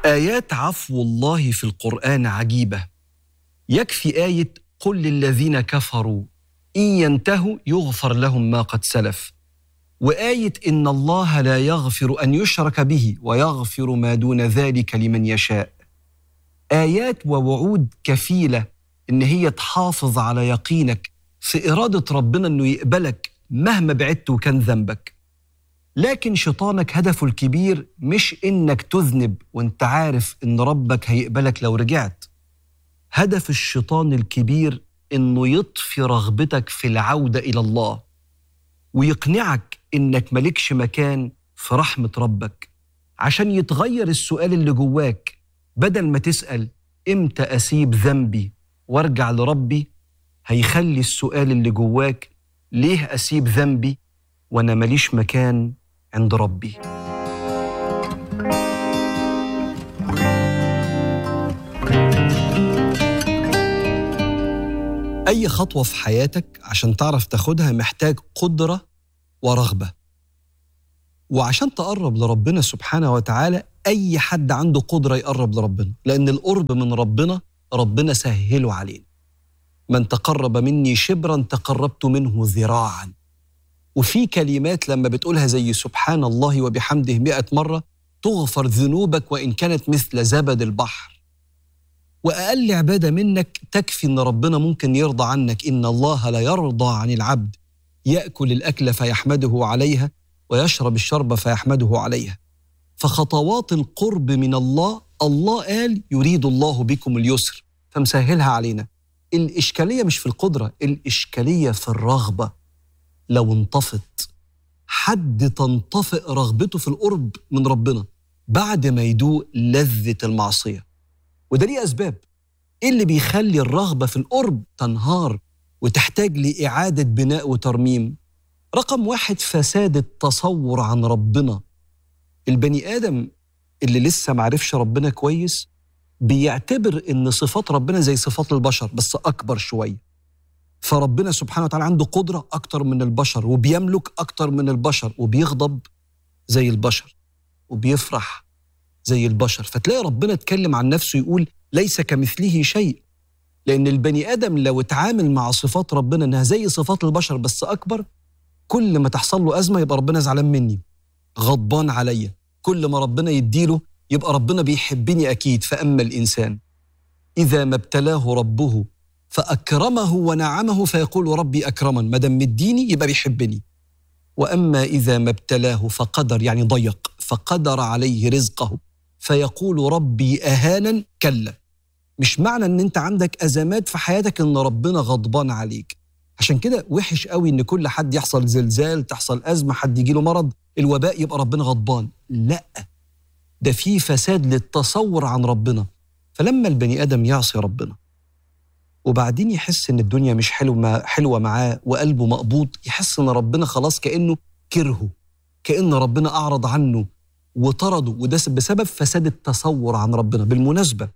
آيات عفو الله في القرآن عجيبة يكفي آية قل للذين كفروا إن ينتهوا يغفر لهم ما قد سلف وآية إن الله لا يغفر أن يشرك به ويغفر ما دون ذلك لمن يشاء آيات ووعود كفيلة إن هي تحافظ على يقينك في إرادة ربنا إنه يقبلك مهما بعدت وكان ذنبك لكن شيطانك هدفه الكبير مش إنك تذنب وإنت عارف إن ربك هيقبلك لو رجعت هدف الشيطان الكبير إنه يطفي رغبتك في العودة إلى الله ويقنعك إنك ملكش مكان في رحمة ربك عشان يتغير السؤال اللي جواك بدل ما تسأل إمتى أسيب ذنبي وارجع لربي هيخلي السؤال اللي جواك ليه أسيب ذنبي وأنا ماليش مكان عند ربي أي خطوة في حياتك عشان تعرف تاخدها محتاج قدرة ورغبة وعشان تقرب لربنا سبحانه وتعالى أي حد عنده قدرة يقرب لربنا لأن القرب من ربنا ربنا سهله علينا من تقرب مني شبرا تقربت منه ذراعا وفي كلمات لما بتقولها زي سبحان الله وبحمده مئة مرة تغفر ذنوبك وإن كانت مثل زبد البحر وأقل عبادة منك تكفي إن ربنا ممكن يرضى عنك إن الله لا يرضى عن العبد يأكل الأكل فيحمده عليها ويشرب الشرب فيحمده عليها فخطوات القرب من الله الله قال يريد الله بكم اليسر فمسهلها علينا الإشكالية مش في القدرة الإشكالية في الرغبة لو انطفت حد تنطفئ رغبته في القرب من ربنا بعد ما يدوق لذة المعصية وده ليه أسباب إيه اللي بيخلي الرغبة في القرب تنهار وتحتاج لإعادة بناء وترميم رقم واحد فساد التصور عن ربنا البني آدم اللي لسه معرفش ربنا كويس بيعتبر ان صفات ربنا زي صفات البشر بس اكبر شويه فربنا سبحانه وتعالى عنده قدره اكتر من البشر وبيملك اكتر من البشر وبيغضب زي البشر وبيفرح زي البشر فتلاقي ربنا اتكلم عن نفسه يقول ليس كمثله شيء لان البني ادم لو اتعامل مع صفات ربنا انها زي صفات البشر بس اكبر كل ما تحصل له ازمه يبقى ربنا زعلان مني غضبان عليا كل ما ربنا يديله يبقى ربنا بيحبني اكيد فاما الانسان اذا ما ابتلاه ربه فاكرمه ونعمه فيقول ربي اكرمن ما دام مديني يبقى بيحبني واما اذا ما ابتلاه فقدر يعني ضيق فقدر عليه رزقه فيقول ربي اهانا كلا مش معنى ان انت عندك ازمات في حياتك ان ربنا غضبان عليك عشان كده وحش قوي ان كل حد يحصل زلزال تحصل ازمه حد يجيله مرض الوباء يبقى ربنا غضبان لا ده في فساد للتصور عن ربنا فلما البني ادم يعصي ربنا وبعدين يحس ان الدنيا مش حلوه حلوه معاه وقلبه مقبوض يحس ان ربنا خلاص كانه كرهه كان ربنا اعرض عنه وطرده وده بسبب فساد التصور عن ربنا بالمناسبه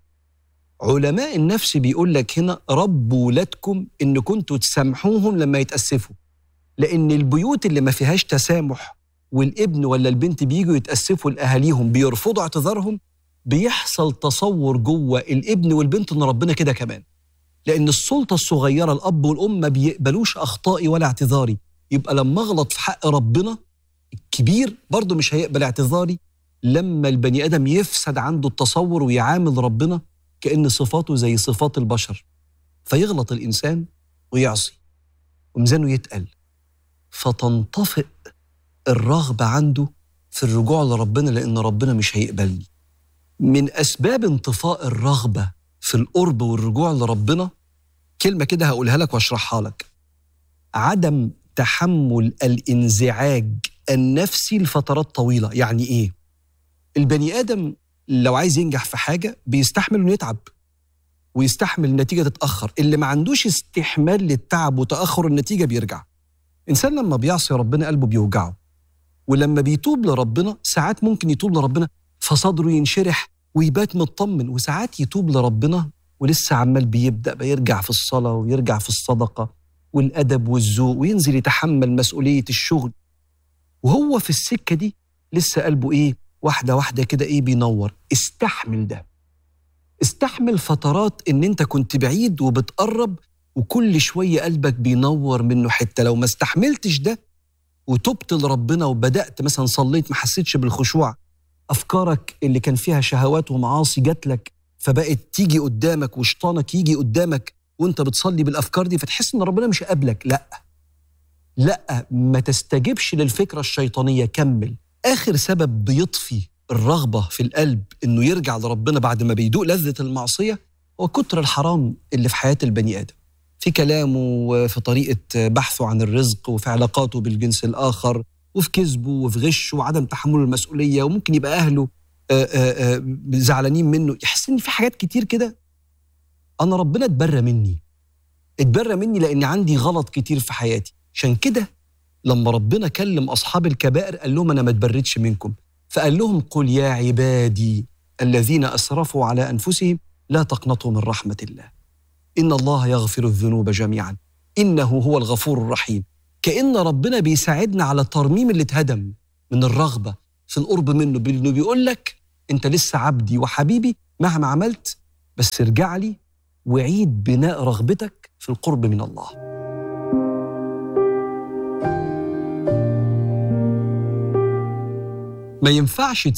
علماء النفس بيقول لك هنا ربوا ولادكم ان كنتوا تسامحوهم لما يتاسفوا لان البيوت اللي ما فيهاش تسامح والابن ولا البنت بييجوا يتاسفوا لاهاليهم بيرفضوا اعتذارهم بيحصل تصور جوه الابن والبنت ان ربنا كده كمان لان السلطه الصغيره الاب والام ما بيقبلوش اخطائي ولا اعتذاري يبقى لما اغلط في حق ربنا الكبير برضه مش هيقبل اعتذاري لما البني ادم يفسد عنده التصور ويعامل ربنا كان صفاته زي صفات البشر فيغلط الانسان ويعصي وميزانه يتقل فتنطفئ الرغبه عنده في الرجوع لربنا لان ربنا مش هيقبلني من اسباب انطفاء الرغبه في القرب والرجوع لربنا كلمه كده هقولها لك واشرحها لك عدم تحمل الانزعاج النفسي لفترات طويله يعني ايه البني ادم لو عايز ينجح في حاجه بيستحمل انه يتعب ويستحمل النتيجه تتاخر اللي ما عندوش استحمال للتعب وتاخر النتيجه بيرجع انسان لما بيعصي ربنا قلبه بيوجعه ولما بيتوب لربنا ساعات ممكن يتوب لربنا فصدره ينشرح ويبات مطمن وساعات يتوب لربنا ولسه عمال بيبدا بيرجع في الصلاه ويرجع في الصدقه والادب والذوق وينزل يتحمل مسؤوليه الشغل وهو في السكه دي لسه قلبه ايه واحده واحده كده ايه بينور استحمل ده استحمل فترات ان انت كنت بعيد وبتقرب وكل شويه قلبك بينور منه حته لو ما استحملتش ده وتبت لربنا وبدات مثلا صليت ما حسيتش بالخشوع افكارك اللي كان فيها شهوات ومعاصي جات لك فبقت تيجي قدامك وشيطانك يجي قدامك وانت بتصلي بالافكار دي فتحس ان ربنا مش قابلك لا لا ما تستجبش للفكره الشيطانيه كمل اخر سبب بيطفي الرغبه في القلب انه يرجع لربنا بعد ما بيدوق لذه المعصيه هو كتر الحرام اللي في حياه البني ادم في كلامه وفي طريقه بحثه عن الرزق وفي علاقاته بالجنس الاخر وفي كذبه وفي غشه وعدم تحمله المسؤوليه وممكن يبقى اهله آآ آآ زعلانين منه يحس ان في حاجات كتير كده انا ربنا اتبرى مني اتبرى مني لان عندي غلط كتير في حياتي عشان كده لما ربنا كلم اصحاب الكبائر قال لهم انا ما اتبريتش منكم فقال لهم قل يا عبادي الذين اسرفوا على انفسهم لا تقنطوا من رحمه الله ان الله يغفر الذنوب جميعا انه هو الغفور الرحيم كان ربنا بيساعدنا على ترميم اللي اتهدم من الرغبه في القرب منه بانه بيقول لك انت لسه عبدي وحبيبي مهما عملت بس ارجع لي وعيد بناء رغبتك في القرب من الله ما ينفعش